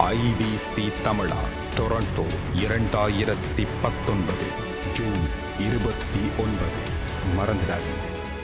IBC தமிழா Toronto இரண்டாயிரத்தி பத்தொன்பது ஜூன் இருபத்தி ஒன்பது மறந்துடாதீங்க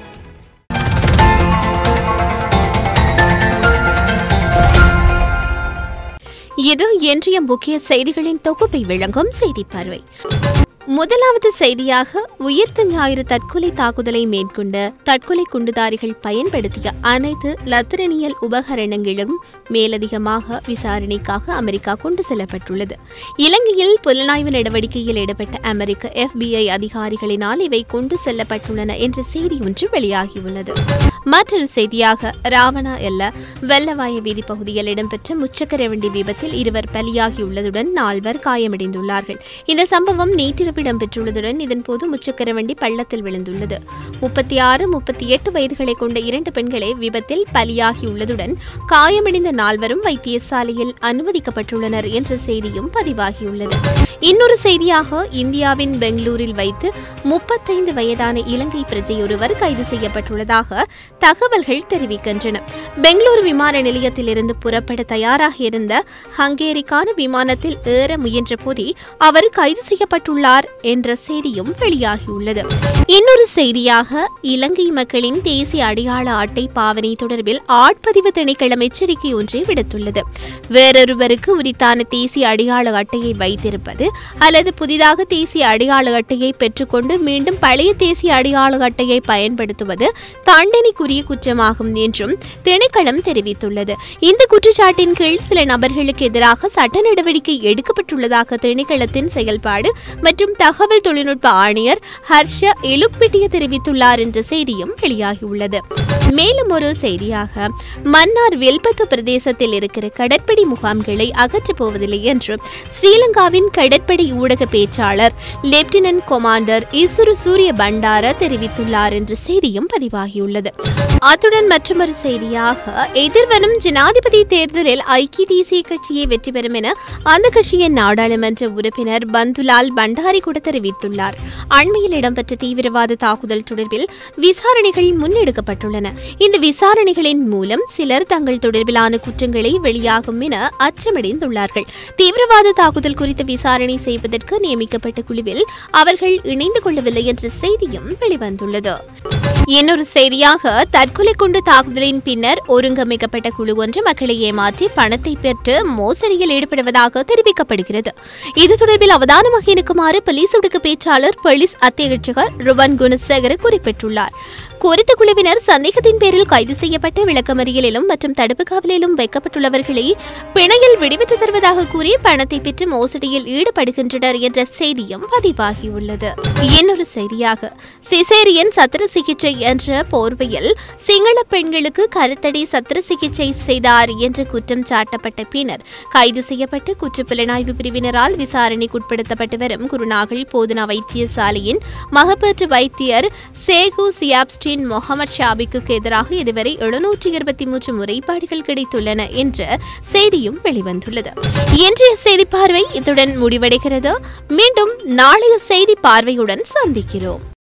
இது இன்றைய முக்கிய செய்திகளின் தொகுப்பை விளங்கும் செய்தி பார்வை முதலாவது செய்தியாக உயிர்த்த ஞாயிறு தற்கொலை தாக்குதலை மேற்கொண்ட தற்கொலை குண்டுதாரிகள் பயன்படுத்திய அனைத்து லத்திரனியல் உபகரணங்களும் மேலதிகமாக விசாரணைக்காக அமெரிக்கா கொண்டு செல்லப்பட்டுள்ளது இலங்கையில் புலனாய்வு நடவடிக்கையில் ஈடுபட்ட அமெரிக்க FBI அதிகாரிகளினால் இவை கொண்டு செல்லப்பட்டுள்ளன என்ற செய்தி ஒன்று வெளியாகியுள்ளது மற்றொரு செய்தியாக ராவணா எல்ல வெள்ளவாய வீதி பகுதியில் இடம்பெற்ற முச்சக்கர வண்டி விபத்தில் இருவர் பலியாகியுள்ளதுடன் நால்வர் காயமடைந்துள்ளார்கள் இந்த சம்பவம் நேற்றிரவு இடம்பெற்றுள்ளதுடன் இதன்போது முச்சக்கர வண்டி பள்ளத்தில் விழுந்துள்ளது முப்பத்தி ஆறு முப்பத்தி எட்டு வயதுகளை கொண்ட இரண்டு பெண்களே விபத்தில் பலியாகியுள்ளதுடன் காயமடைந்த நால்வரும் வைத்தியசாலையில் அனுமதிக்கப்பட்டுள்ளனர் என்ற செய்தியும் பதிவாகியுள்ளது இன்னொரு செய்தியாக இந்தியாவின் பெங்களூரில் வைத்து முப்பத்தைந்து வயதான இலங்கை பிரஜையொருவர் கைது செய்யப்பட்டுள்ளதாக தகவல்கள் தெரிவிக்கின்றன பெங்களூரு விமான நிலையத்திலிருந்து புறப்பட தயாராக இருந்த ஹங்கேரிக்கான விமானத்தில் ஏற முயன்ற போதே அவர் கைது செய்யப்பட்டுள்ளார் என்ற செய்தியும் வெளியாகியுள்ளது இன்னொரு செய்தியாக இலங்கை மக்களின் தேசிய அடையாள அட்டை பாவனை தொடர்பில் ஆட்பதிவு திணைக்களம் எச்சரிக்கை ஒன்றை விடுத்துள்ளது வேறொருவருக்கு உரித்தான தேசிய அடையாள அட்டையை வைத்திருப்பது அல்லது புதிதாக தேசிய அடையாள அட்டையை பெற்றுக்கொண்டு மீண்டும் பழைய தேசிய அடையாள அட்டையை பயன்படுத்துவது தண்டனைக்குரிய குற்றமாகும் என்றும் திணைக்களம் தெரிவித்துள்ளது இந்த குற்றச்சாட்டின் கீழ் சில நபர்களுக்கு எதிராக சட்ட நடவடிக்கை எடுக்கப்பட்டுள்ளதாக திணைக்களத்தின் செயல்பாடு மற்றும் தகவல் தொழில்நுட்ப ஆணையர் ஹர்ஷ எலுக்பிட்டிய தெரிவித்துள்ளார் என்ற செய்தியும் வெளியாகியுள்ளது மேலும் ஒரு செய்தியாக மன்னார் வெல்பத்து பிரதேசத்தில் இருக்கிற கடற்படை முகாம்களை அகற்றப் போவதில்லை என்று ஸ்ரீலங்காவின் கடற்படை ஊடக பேச்சாளர் லெப்டினன்ட் கொமாண்டர் இசுரு சூரிய பண்டார தெரிவித்துள்ளார் என்ற செய்தியும் பதிவாகியுள்ளது அத்துடன் மற்றொரு செய்தியாக எதிர்வரும் ஜனாதிபதி தேர்தலில் ஐக்கிய தேசிய கட்சியை வெற்றி பெறும் என அந்த கட்சியின் நாடாளுமன்ற உறுப்பினர் பந்துலால் பண்டாரி கூட தெரிவித்துள்ளார் அண்மையில் இடம்பெற்ற தீவிரவாத தாக்குதல் தொடர்பில் விசாரணைகள் முன்னெடுக்கப்பட்டுள்ளன இந்த விசாரணைகளின் மூலம் சிலர் தங்கள் தொடர்பிலான குற்றங்களை வெளியாகும் என அச்சமடைந்துள்ளார்கள் தீவிரவாத தாக்குதல் குறித்து விசாரணை செய்வதற்கு நியமிக்கப்பட்ட குழுவில் அவர்கள் இணைந்து கொள்ளவில்லை என்ற செய்தியும் வெளிவந்துள்ளது இன்னொரு செய்தியாக தற்கொலை குண்டு தாக்குதலின் பின்னர் ஒருங்கமைக்கப்பட்ட குழு ஒன்று மக்களை ஏமாற்றி பணத்தை பெற்று மோசடியில் ஈடுபடுவதாக தெரிவிக்கப்படுகிறது இது தொடர்பில் அவதானமாக இருக்குமாறு போலீஸ் ஊடக பேச்சாளர் போலீஸ் அத்தியட்சகர் ருவன் குணசேகர குறிப்பிட்டுள்ளார் குறித்த குழுவினர் சந்தேகத்தின் பேரில் கைது செய்யப்பட்ட விளக்கமறியலிலும் மற்றும் தடுப்பு காவலிலும் வைக்கப்பட்டுள்ளவர்களை பிணையில் விடுவித்து தருவதாக கூறி பணத்தை பெற்று மோசடியில் ஈடுபடுகின்றனர் என்ற செய்தியும் பதிவாகியுள்ளது இன்னொரு செய்தியாக சிசேரியன் சத்திர சிகிச்சை என்ற போர்வையில் சிங்கள பெண்களுக்கு கருத்தடை சத்திர சிகிச்சை செய்தார் என்ற குற்றம் சாட்டப்பட்ட பின்னர் கைது செய்யப்பட்டு குற்றப்புலனாய்வு பிரிவினரால் விசாரணைக்குட்படுத்தப்பட்டு வரும் குருநாகல் போதனா வைத்தியசாலையின் மகப்பேற்று வைத்தியர் சேகு சியாப்ஸ்டின் முகமது ஷாபிக்கு எதிராக இதுவரை எழுநூற்றி இருபத்தி மூன்று முறைப்பாடுகள் கிடைத்துள்ளன என்ற செய்தியும் வெளிவந்துள்ளது இன்றைய செய்தி பார்வை இத்துடன் முடிவடைகிறது மீண்டும் நாளைய செய்தி பார்வையுடன் சந்திக்கிறோம்